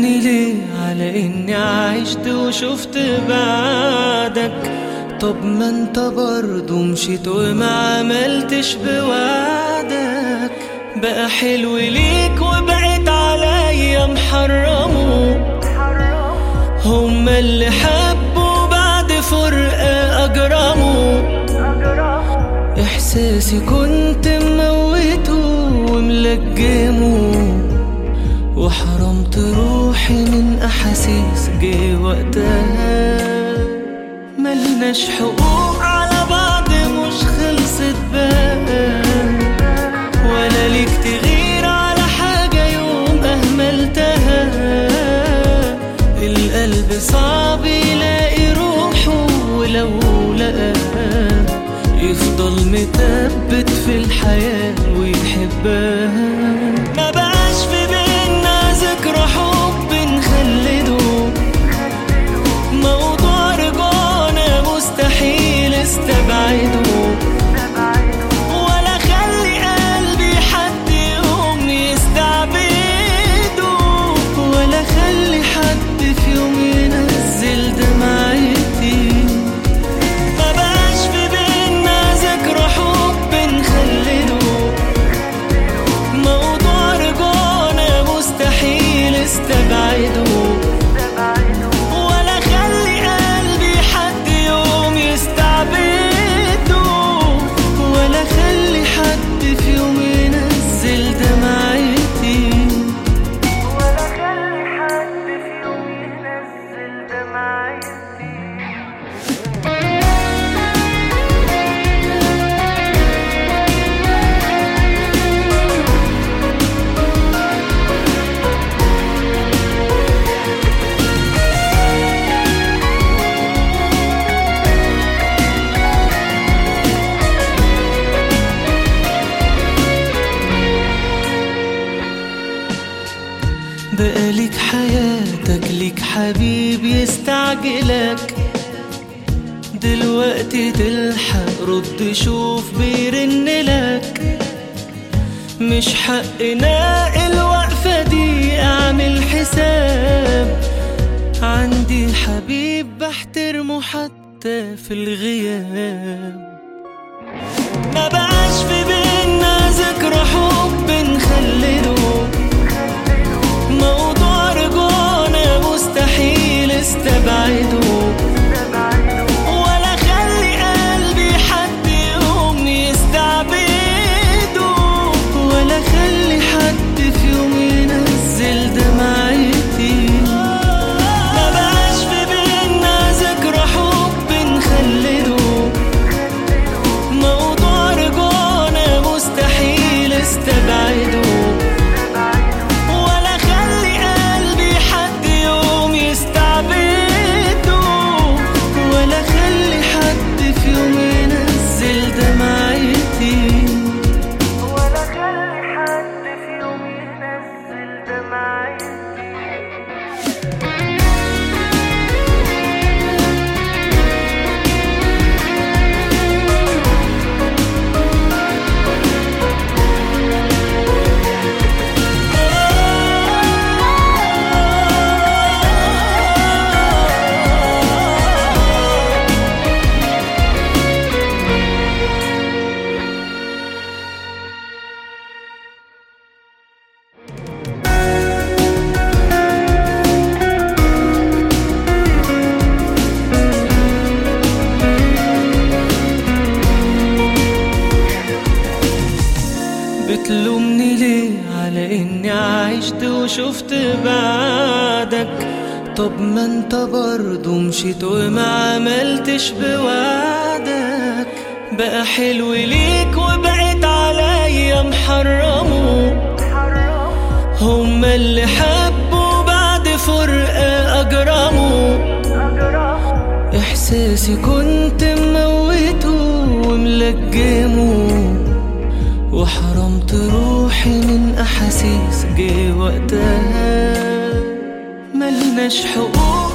بتلومني ليه على اني عشت وشفت بعدك طب ما انت برضو مشيت وما عملتش بوعدك بقى حلو ليك وبقيت عليا محرمه هما اللي حبوا بعد فرقة أجرموا إحساسي كنت مموته وملجمه وحرمت روحي من أحاسيس جه وقتها ملناش حقوق على بعض مش خلصت بقى ولا ليك تغير على حاجة يوم أهملتها القلب صعب يلاقي روحه ولو لقاها يفضل متثبت في الحياة ويحبها ما بقاش في بينا ذكرى حب نخلده موضوع رجعنا مستحيل استبعده ولا خلي قلبي حد يوم يستعبده ولا خلي حد في يوم ينزل دمعتي ما بقاش في بينا ذكرى حب نخلده موضوع رجعنا مستحيل استبعده ولا خلي قلبي حد يوم يستعبده ولا خلي حد في يوم ينزل دمعتي ولا خلي حد في يوم ينزل دمعتي بقالك حياتك ليك حبيب يستعجلك دلوقتي تلحق رد شوف بيرن لك مش حقنا الوقفة دي اعمل حساب عندي حبيب بحترمه حتى في الغياب ما بقاش في بينا ذكرى حب نخلده موضوع رجعنا مستحيل استبعده ولا خلي قلبي حد يوم يستعبده ولا خلي حد في يوم ينزل دمعتي ما بقاش في بينا ذكرى حب نخلده موضوع رجعنا مستحيل استبعده ولا خلي قلبي حد يوم يستعبده ولا خلي حد في يوم ينزل دمعتي ولا خلي حد في يوم ينزل دمعتي بتلومني ليه على اني عشت وشفت بعدك طب ما انت برضو مشيت وما عملتش بوعدك بقى حلو ليك وبقيت عليا محرمه هما اللي حبوا بعد فرقة أجرموا إحساسي كنت مموته وملجمه وحرمت روحي من أحاسيس جه وقتها ملناش حقوق